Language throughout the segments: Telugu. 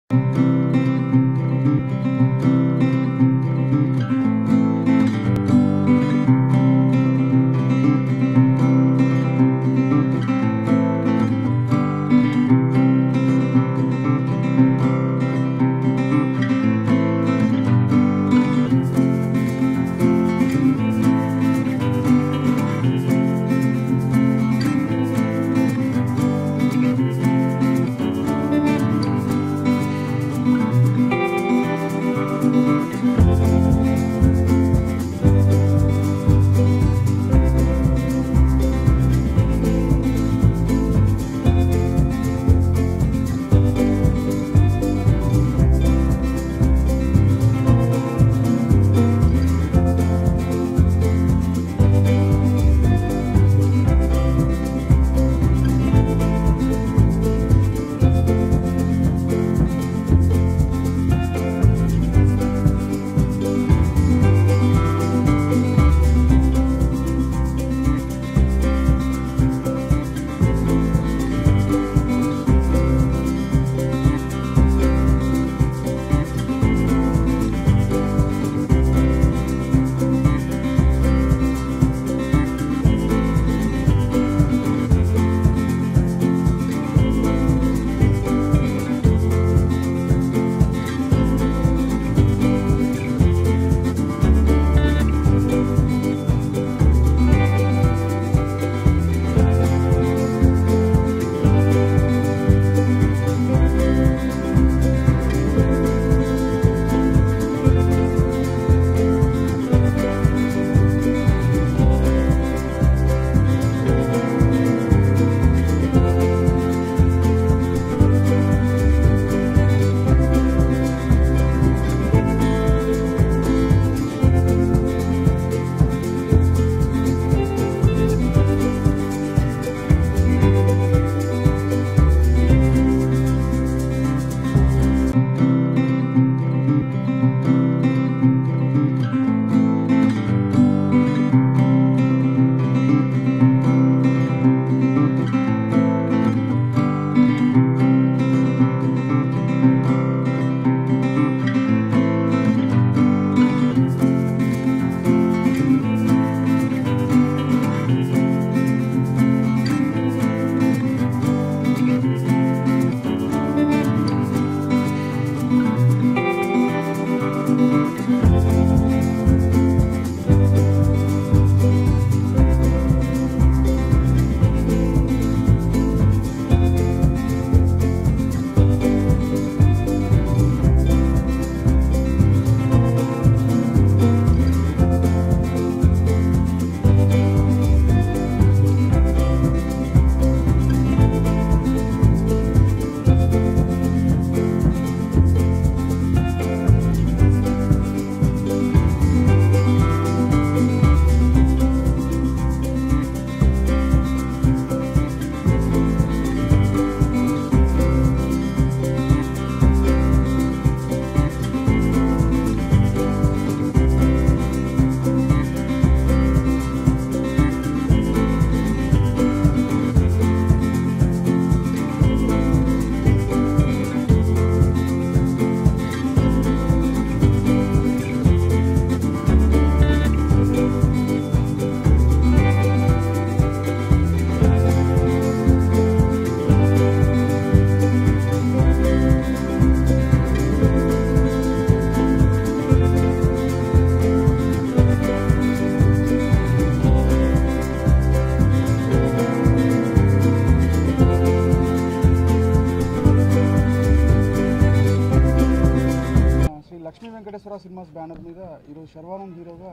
వెంకటేశ్వర సినిమాస్ బ్యానర్ మీద ఈరోజు శర్వానంద్ హీరోగా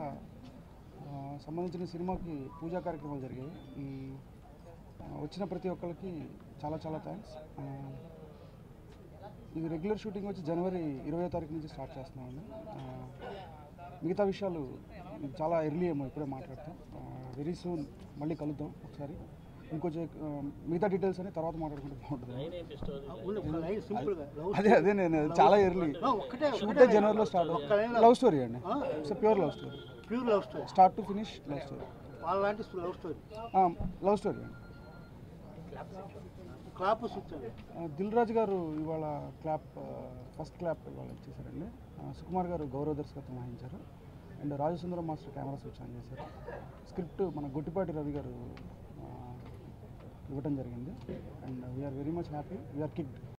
ఆ, సంబంధించిన సినిమాకి పూజా కార్యక్రమాలు జరిగాయి మ్, ఆ, వచ్చిన ప్రతి ఒక్కరికి చాలా చాలా థ్యాంక్స్ ఇది రెగ్యులర్ షూటింగ్ వచ్చి జనవరి ఇరవై తారీఖు నుంచి స్టార్ట్ చేస్తున్నామండి ఆ, మిగతా విషయాలు ఇది చాలా ఎర్లీ ఏమో ఇప్పుడే మాట్లాడతాం వెరీ సూన్ మళ్ళీ కలుద్దాం ఒకసారి ఇంకొంచెం ఆ, మిగతా డీటెయిల్స్ అని తర్వాత మాట్లాడుకుంటే బాగుంటుంది అదే అదే నేను చాలా ఎర్లీ ఒక్కటే షూటే జనవరిలో స్టార్ట్ లవ్ స్టోరీ అండి it's pure love story pure love story start to finish love story వాళ్ళ లాంటి లవ్ స్టోరీ లవ్ స్టోరీ అండి క్లాప్ స్విచ్ అది ఆ, దిల్ రాజు గారు ఇవాళ క్లాప్ ఆ, ఫస్ట్ క్లాప్ ఇవాళ ఇచ్చేసారండి ఆ, సుకుమార్ గారు గౌరవ దర్శకత్వం వహించారు and Rajasundaram master camera switch on చేశారు స్క్రిప్ట్ మన గుట్టిపాటి రవి గారు ఆ, ఇవ్వటం జరిగింది and we are very much happy we are kicked